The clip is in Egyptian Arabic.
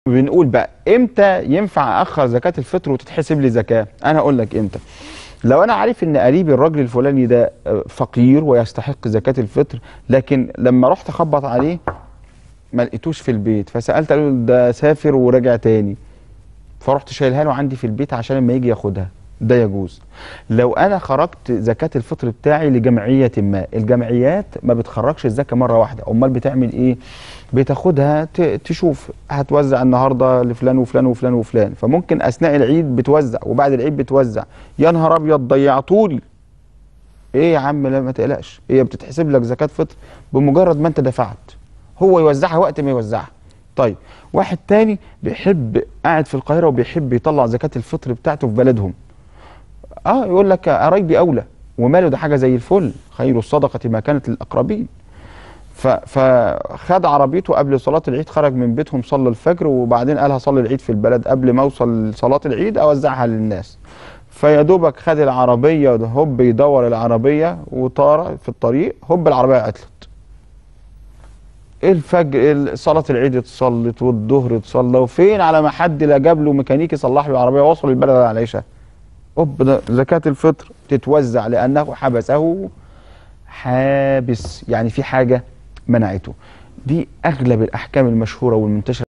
بنقول بقى امتى ينفع اخر زكاه الفطر وتتحسب لي زكاه انا اقول لك امتى لو انا عارف ان قريبي الراجل الفلاني ده آه، فقير ويستحق زكاه الفطر لكن لما رحت اخبط عليه ما لقيتوش في البيت فسالت قالوا لي ده سافر ورجع تاني فرحت شايلها له عندي في البيت عشان لما يجي ياخدها ده يجوز لو انا خرجت زكاه الفطر بتاعي لجمعيه ما الجمعيات ما بتخرجش الزكاه مره واحده امال بتعمل ايه بتاخدها ت- تشوف هتوزع النهارده لفلان وفلان وفلان وفلان فممكن اثناء العيد بتوزع وبعد العيد بتوزع يا نهار ابيض ضيعتولي ايه يا عم لا ما تقلقش هي بتتحسب لك زكاه فطر بمجرد ما انت دفعت هو يوزعها وقت ما يوزعها طيب واحد تاني بيحب قاعد في القاهره وبيحب يطلع زكاه الفطر بتاعته في بلدهم اه يقول لك قرايبي اولى وماله ده حاجه زي الفل خير الصدقه ما كانت للاقربين ف- فخد عربيته قبل صلاه العيد خرج من بيتهم صلى الفجر وبعدين قال هصلي العيد في البلد قبل ما اوصل صلاه العيد اوزعها للناس فيا دوبك خد العربيه ده هوب يدور العربيه وطار في الطريق هوب العربيه عطلت الفجر ال- صلاه العيد اتصلت والظهر اتصلى وفين على ما حد لا جاب له ميكانيكي صلح له العربيه وصل البلد على العشاء هوب ده زكاه الفطر تتوزع لانه حبسه حابس يعني في حاجه منعته دي اغلب الاحكام المشهوره والمنتشره